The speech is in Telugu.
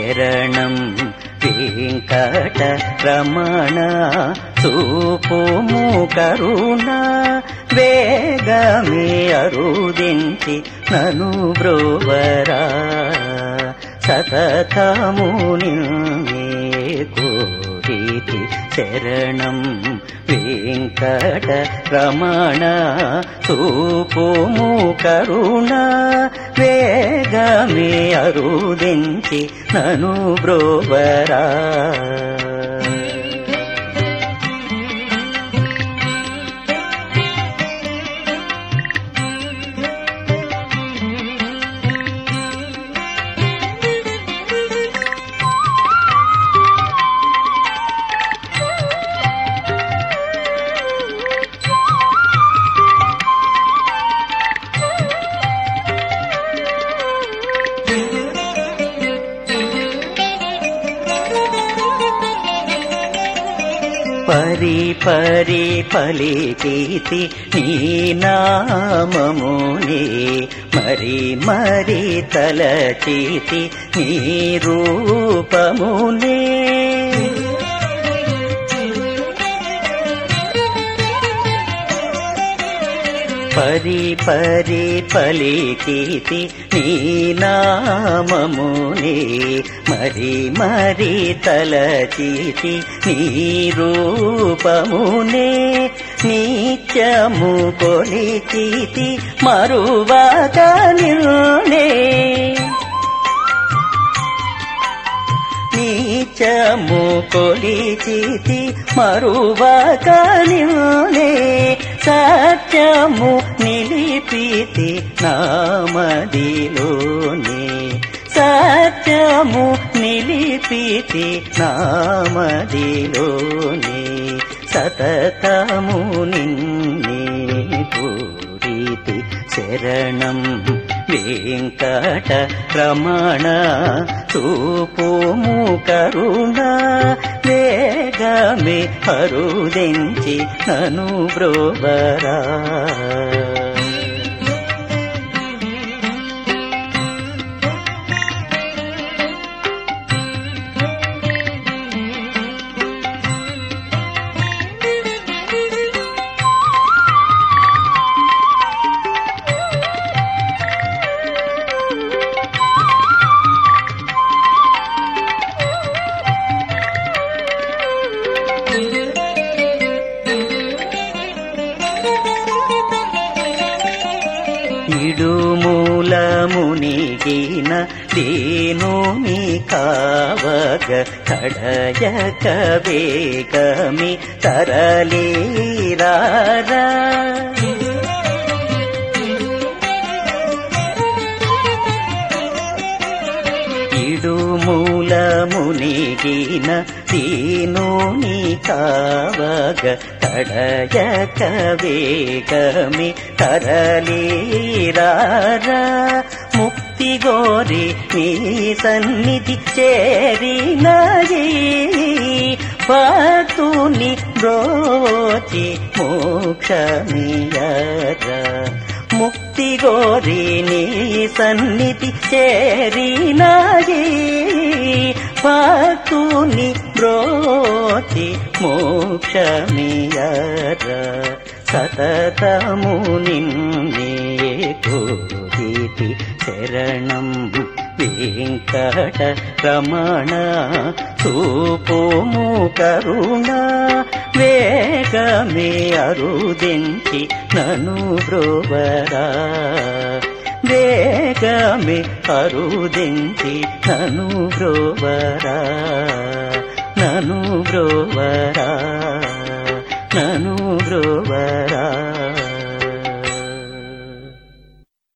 శరణం వెంకట రమణ చూపుము కరుణ వేగమే అరుదించి నను బ్రోవరా సతతము నిన్నే కోరితి శరణం వెంకట రమణ చూపుము కరుణ వేగమే అరుదించి నను బ్రోవరా పరి పరి పలికీతి నీ నామముని మరి మరి తలచీతి నీ రూపమునే పరి పరి పలికీతి నీ నామముని మరి మరి తలచీతి నీ రూపమునే నిత్యము కొలిచీతి మరువక నిన్నే నీచము కొలిచితి మరువక నిన్నే సత్యము నిలిపితి నామదిలోనే సత్యము నిలిపితి నామదిలోనే సతతము నిన్నే పూరితి శరణం వెంకట రమణ చూపుము కరుణ వేగమే అరుదించి నను బ్రోవరా ఇడుమూలమునిగిన దేనుని కావగ కడయక వేగమి తరలీరారా ఇడుమూలమునిగిన దీనుని కావగ తడయక వేగమి తరలీరారా ముక్తి గోరి నీ సన్నిధి చేరినయీ భక్తుని బ్రోచి మోక్షమియరా ముక్తి గోరి నీ సన్నిధి చేరినయీ భక్తుని బ్రోచి మోక్షమియరా సతతము నిన్నే కోరితి శరణం వెంకట రమణ చూపుము కరుణ వేగమే అరుదించి నను బ్రోవరా వేగమే అరుదించి నను బ్రోవరా నను బ్రోవరా నను బ్రోవరా